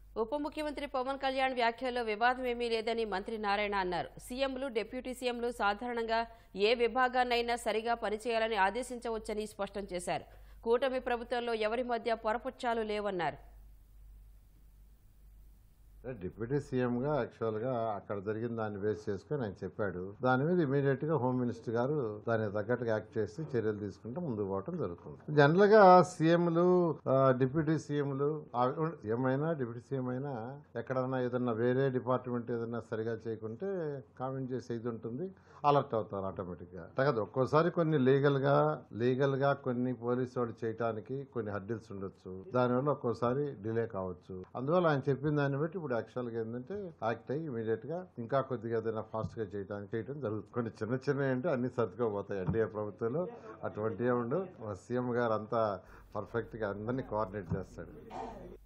ఉప ముఖ్యమంత్రి పవన్ కళ్యాణ్ వ్యాఖ్యల్లో వివాదం ఏమీ లేదని మంత్రి నారాయణ అన్నారు సీఎంలు డిప్యూటీ సీఎంలు సాధారణంగా ఏ విభాగాన్నైనా సరిగా పనిచేయాలని ఆదేశించవచ్చని స్పష్టం చేశారు కూటమి ప్రభుత్వంలో ఎవరి మధ్య పొరపుచ్చాలు లేవన్నారు డిప్యూటీ సీఎంగా యాక్చువల్గా అక్కడ జరిగిన దాన్ని బేస్ చేసుకొని ఆయన చెప్పాడు దాని మీద ఇమీడియట్ గా హోమ్ మినిస్టర్ గారు దానికి తగ్గట్టుగా యాక్ట్ చేసి చర్యలు తీసుకుంటే ముందుకు పోవడం జరుగుతుంది జనరల్ గా సీఎంలు డిప్యూటీ సీఎంలు ఏమైనా డిప్యూటీ సీఎం అయినా ఎక్కడన్నా ఏదన్నా వేరే డిపార్ట్మెంట్ ఏదన్నా సరిగా చేయకుంటే కామెంట్ చేసే ఇది ఉంటుంది అలర్ట్ అవుతారు ఆటోమేటిక్ గా అంటే కదా ఒక్కోసారి కొన్ని లీగల్ గా లీగల్ గా కొన్ని పోలీసు వాళ్ళు చేయడానికి కొన్ని హడ్డిల్స్ ఉండొచ్చు దానివల్ల ఒక్కోసారి డిలే కావచ్చు అందువల్ల ఆయన చెప్పిన దాన్ని బట్టి ఇప్పుడు యాక్చువల్ గా ఏంటంటే యాక్ట్ అయ్యి ఇమీడియట్ గా ఇంకా కొద్దిగా ఏదైనా ఫాస్ట్ గా చేయడానికి చేయడం జరుగుతుంది కొన్ని చిన్న చిన్న అంటే అన్ని సర్దుకోపోతాయి ఎన్డీఏ ప్రభుత్వంలో అటువంటి ఉండవు సీఎం గారు అంతా పర్ఫెక్ట్ గా అందరినీ కోఆర్డినేట్ చేస్తాడు